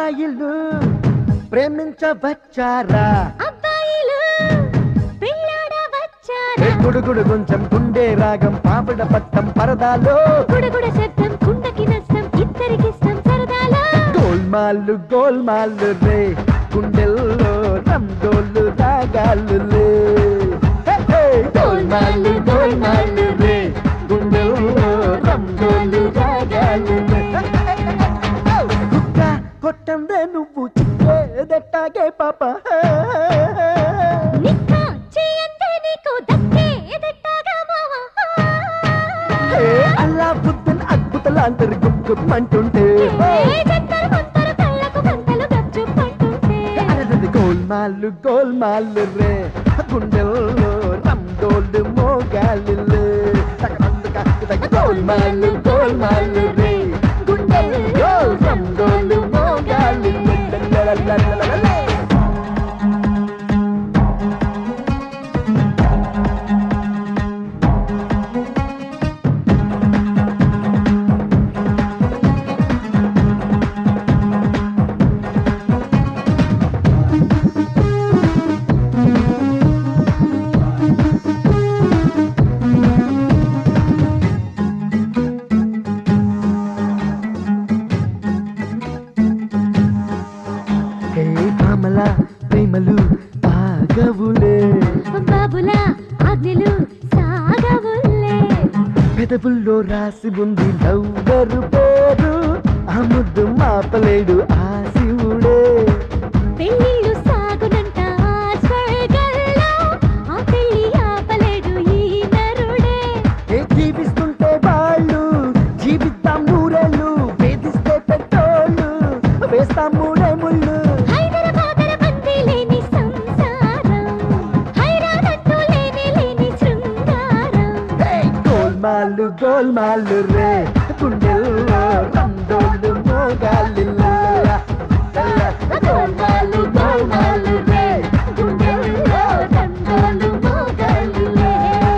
అమ్మాయిలు ప్రేమించవచ్చారా అబ్బాయిలు పెళ్ళాడ వచ్చారా ఏ గుడుగుడు కొంచెం గుండె రాగం పాపడ పట్టం పరదాలో గుడగుడ శబ్దం కుండకి నష్టం ఇద్దరికిష్టం సరదాలో గోల్మాలు గోల్మాలు రే గుండెల్లో రంగోలు రాగాలు లే హే, హే, గోల్మాలు గోల్మాలు రే గుండెల్లో రంగోలు రాగాలు లే. కుక్క కొట్టందే నువ్వు చిక్కేదెట్టాగే పాప నిక్క చేయంతే నీకు దక్కే ఎదట్టాగా మావా హే, అల్లా బుద్ధన్ అద్భుతలాంతరు గుప్పుమంటుంటే ఏ జంటలు మంతరు కళ్ళకు గంటలు గచ్చు పట్టుంటే అరదది గోల్మాలు గోల్మాలు రే గుండెల్లో రంగోలు మోగాలు గోల్మాలు గోల్మాలు రే గుండెల్లో రంగోలు మోగాలు హే పామల ప్రేమలు తాగవులే బాబులా ఆజ్ఞలు సాగవుల్లే పెదవుల్లో రాసి ఉంది లవ్వరు పేరు ఆ ముద్దు మాపలేడు ఆ శివుడే పెళ్ళిళ్ళు సాగునంట ఆ స్వర్గంలో ఆ పెళ్ళి ఆపలేడు ఈ నరుడే ఏ జీవిస్తుంటే వాళ్ళు జీవిద్దాం నూరేళ్ళు వేధిస్తే పెట్రోళ్ళు వేస్తాం మూడే ముళ్ళు హైదరాబాదర బందీ లేని సంసారం హైరానంటూ లేని లేని శృంగారం హే, గోల్మాలు గోల్మాలు రే గుండెల్లో రందోళ్ళు మోగాలి గోల్మాలు గోల్మాలు రే గుండెల్లో రందోళ్ళు మోగాలిలే.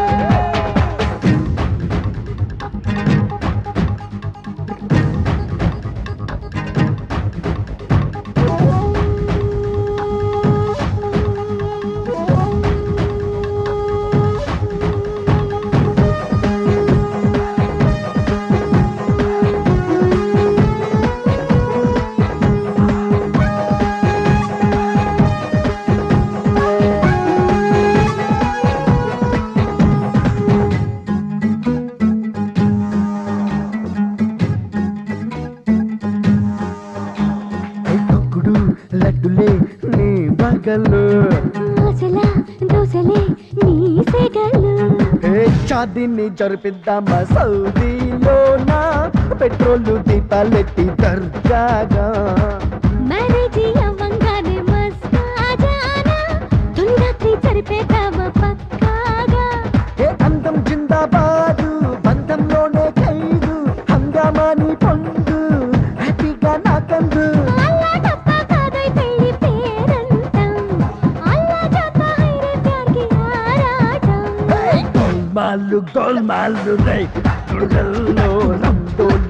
ఏ తొక్కుడు లడ్డులే నీ బగలు ఆశల దోశలే నీ సెగలు ఏ చాదిని జరిపిద్దామా సౌదీలోనా పెట్రోల్ దీపాలెట్టి దర్జాగా మ్యారేజీ అవ్వంగానే మస్తాజానా తొలి రాత్రి జరిపేద్దామా పక్కాగా ఏ అందం జిందాబాదు బంధంలోనే ఖైదు హంగామాని పొందు హ్యాపీగా నాకందు అల్లా డబ్బా కాదోయ్ పెళ్లి పేరంటం అల్లా జాతా హైరే ప్యార్ కి ఆరాటం గోల్మాలు గోల్మాలు రై గుడల్లో రందోలు